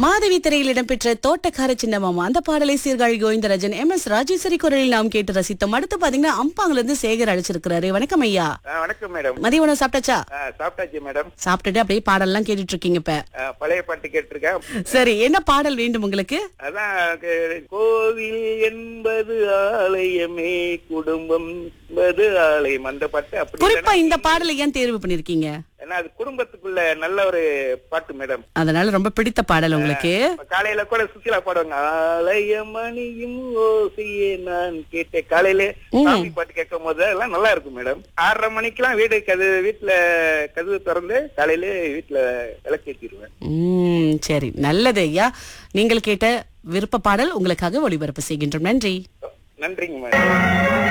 மாதவி திரையில் இடம்பெற்ற தோட்டக்கார சின்னமாமா அந்த பாடலை சீர்காழி கோவிந்தராஜன் எம் எஸ் ராஜேஸ்வரி குரலில் நாம் கேட்டு ரசித்தோம் அடுத்து பாத்தீங்கன்னா அம்பாங்கல இருந்து சேகர் அழைச்சிருக்கிறாரு வணக்கம் ஐயா ஆ, வணக்கம் மேடம் மதிய உணவு சாப்பிட்டாச்சா ஆ, சாப்பிட்டாச்சு மேடம் சாப்பிட்டுட்டு அப்படியே பாடல்லாம் கேட்டுட்டு இருக்கீங்க இப்ப ஆ, பழைய பாட்டு கேட்டிருக்கேன் சரி என்ன பாடல் வேண்டும் உங்களுக்கு அதான் க- கோவில் என்பது ஆலயமே குடும்பம் என்பது ஆலயம் அந்த பாட்டு அப்படி குறிப்பா இல்லைன்னா- இந்த பாடலை ஏன் தேர்வு பண்ணிருக்கீங்க ஏன்னா அது குடும்பத்துக்குள்ள நல்ல ஒரு பாட்டு மேடம் அதனால ரொம்ப பிடித்த பாடல் உங்களுக்கு இப்ப காலையில கூட சுசிலா பாடுவாங்க ஆலயம் மணியும் ஓசையே நான் கேட்டேன் காலையில சாமி பாட்டு கேட்கும் போது அதெல்லாம் நல்லா இருக்கும் மேடம் ஆறரை மணிக்கெல்லாம் வீடு கது வீட்டுல கதவு திறந்து காலையில வீட்டுல விளக்கேற்றிடுவேன் உம் சரி நல்லது ஐயா நீங்கள் கேட்ட விருப்ப பாடல் உங்களுக்காக ஒளிபரப்பு செய்கின்றோம் நன்றி நன்றிங்க மேடம்